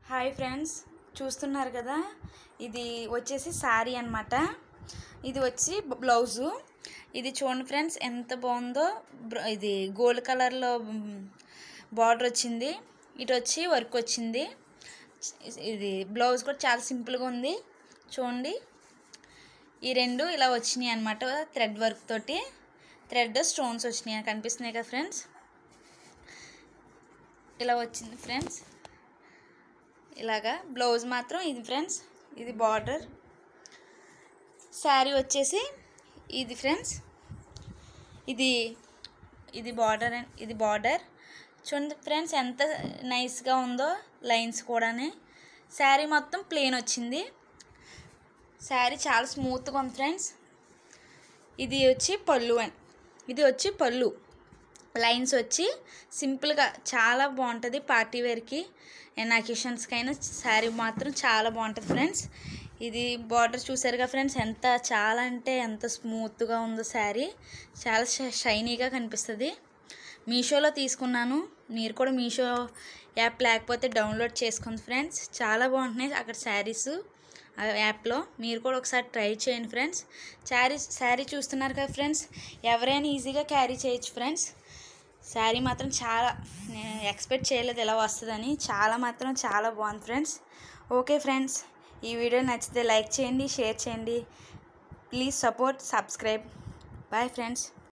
hi friends చూస్తున్నారు కదా ఇది వచ్చేసి శారీ అన్నమాట ఇది వచ్చి బ్లౌజు ఇది చూడండి ఫ్రెండ్స్ ఎంత బాగుందో బ్ర- ఇది గోల్డ్ కలర్లో బార్డర్ వచ్చింది ఇటు వచ్చి వర్క్ వచ్చింది ఇది బ్లౌజ్ కూడా చాలా సింపుల్గా ఉంది చూడండి ఈ రెండు ఇలా వచ్చినాయి అనమాట థ్రెడ్ వర్క్ తోటి థ్రెడ్ స్టోన్స్ వచ్చినాయి కనిపిస్తున్నాయి కదా ఫ్రెండ్స్ ఇలా వచ్చింది ఫ్రెండ్స్ ఇలాగా బ్లౌజ్ మాత్రం ఇది ఫ్రెండ్స్ ఇది బార్డర్ శారీ వచ్చేసి ఇది ఫ్రెండ్స్ ఇది ఇది బార్డర్ ఇది బార్డర్ చూడండి ఫ్రెండ్స్ ఎంత నైస్గా ఉందో లైన్స్ కూడానే శారీ మొత్తం ప్లెయిన్ వచ్చింది శారీ చాలా స్మూత్గా ఉంది ఫ్రెండ్స్ ఇది వచ్చి పళ్ళు అని ఇది వచ్చి పళ్ళు లైన్స్ వచ్చి సింపుల్గా చాలా బాగుంటుంది పార్టీ వేర్కి అండ్ అకేషన్స్కైనా శారీ మాత్రం చాలా బాగుంటుంది ఫ్రెండ్స్ ఇది బార్డర్ చూసారుగా ఫ్రెండ్స్ ఎంత చాలా అంటే ఎంత స్మూత్గా ఉందో శారీ చాలా ష- షైనీగా కనిపిస్తుంది మీషోలో తీసుకున్నాను మీరు కూడా మీషో యాప్ లేకపోతే డౌన్లోడ్ చేసుకోండి ఫ్రెండ్స్ చాలా బాగుంటున్నాయి అక్కడ శారీస్ ఆ యాప్లో మీరు కూడా ఒకసారి ట్రై చేయండి ఫ్రెండ్స్ శారీ శారీ చూస్తున్నారు కదా ఫ్రెండ్స్ ఎవరైనా ఈజీగా క్యారీ చేయొచ్చు ఫ్రెండ్స్ శారీ మాత్రం చాలా నేను ఎక్స్పెక్ట్ చేయలేదు ఎలా వస్తుందని చాలా మాత్రం చాలా బాగుంది ఫ్రెండ్స్ ఓకే ఫ్రెండ్స్ ఈ వీడియో నచ్చితే లైక్ చేయండి షేర్ చేయండి please support subscribe bye friends